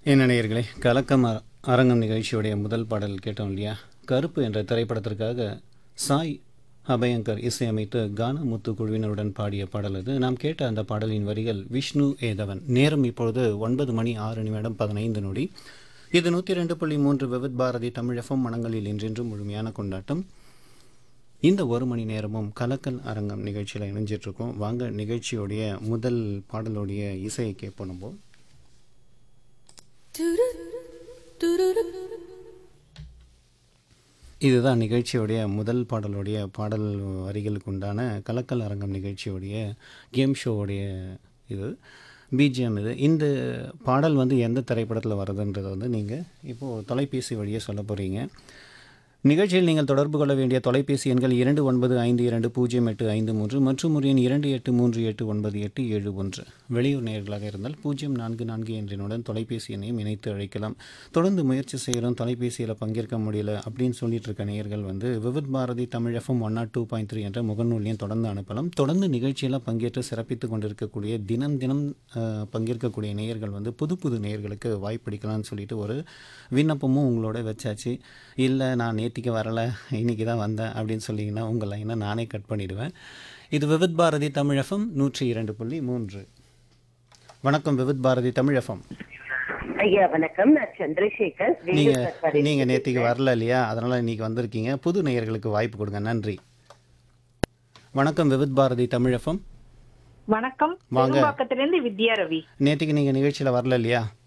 என்ன நேயர்களே கலக்கம் அ- அரங்கம் நிகழ்ச்சியுடைய முதல் பாடல் கேட்டோம் இல்லையா கருப்பு என்ற திரைப்படத்திற்காக சாய் அபயங்கர் இசையமைத்து கானமுத்து குழுவினருடன் பாடிய பாடல் அது நாம் கேட்ட அந்த பாடலின் வரிகள் விஷ்ணு ஏதவன் நேரம் இப்பொழுது ஒன்பது மணி ஆறு நிமிடம் பதினைந்து நொடி இது நூற்றி ரெண்டு புள்ளி மூன்று விவித் பாரதி தமிழகம் மனங்களில் இன்றென்றும் முழுமையான கொண்டாட்டம் இந்த ஒரு மணி நேரமும் கலக்கல் அரங்கம் நிகழ்ச்சியில் இணைஞ்சிட்ருக்கோம் வாங்க நிகழ்ச்சியோடைய முதல் பாடலுடைய இசையை கேட்போம் நம்ம இதுதான் நிகழ்ச்சியுடைய முதல் பாடலுடைய பாடல் வரிகளுக்கு உண்டான கலக்கல் அரங்கம் நிகழ்ச்சியுடைய கேம் ஷோவுடைய இது பிஜிஎம் இது இந்த பாடல் வந்து எந்த திரைப்படத்தில் வருதுன்றதை வந்து நீங்கள் இப்போது தொலைபேசி வழியே சொல்ல போகிறீங்க நிகழ்ச்சியில் நீங்கள் தொடர்பு கொள்ள வேண்டிய தொலைபேசி எண்கள் இரண்டு ஒன்பது ஐந்து இரண்டு பூஜ்ஜியம் எட்டு ஐந்து மூன்று மற்றும் ஒரு எண் இரண்டு எட்டு மூன்று எட்டு ஒன்பது எட்டு ஏழு ஒன்று வெளியூர் நேயர்களாக இருந்தால் பூஜ்ஜியம் நான்கு நான்கு எண்ணினுடன் தொலைபேசி எண்ணையும் இணைத்து அழைக்கலாம் தொடர்ந்து முயற்சி செய்கிறோம் தொலைபேசியில் பங்கேற்க முடியல அப்படின்னு சொல்லிட்டு இருக்க நேயர்கள் வந்து Vividh Bharati Tamil FM one nought two point three என்ற முகநூலையும் தொடர்ந்து அனுப்பலாம் தொடர்ந்து நிகழ்ச்சியில் பங்கேற்று சிறப்பித்து கொண்டிருக்கக்கூடிய தினம் தினம் அஹ், பங்கேற்கக்கூடிய நேயர்கள் வந்து புது புது நேயர்களுக்கு வாய்ப்பளிக்கலாம்னு சொல்லிட்டு ஒரு விண்ணப்பமும் உங்களோட வச்சாச்சு இல்லை நான் நேத்திக்கு வரலை இன்னைக்கு தான் வந்தேன் அப்படின்னு சொன்னீங்கன்னா உங்கள் லைனை நானே கட் பண்ணிடுவேன் இது விவித் பாரதி தமிழ் எஃப்எம் நூற்றி இரண்டு புள்ளி மூன்று வணக்கம் விவித் பாரதி தமிழ் எஃப்எம் ஐயா வணக்கம் நான் சந்திரசேகர் வேலூர் நீங்கள் கட்பாடி. நீங்கள் நேத்திக்கு வரல இல்லையா அதனால் இன்னைக்கு வந்திருக்கீங்க புது நேயர்களுக்கு வாய்ப்பு கொடுங்க நன்றி வணக்கம் விவித் பாரதி தமிழ் எஃப்எம் வணக்கம் வாங்க. பெரும்பாக்கத்திலிருந்து வித்யா ரவி நேத்திக்கு நீங்கள் நிகழ்ச்சியில் வரல இல்லையா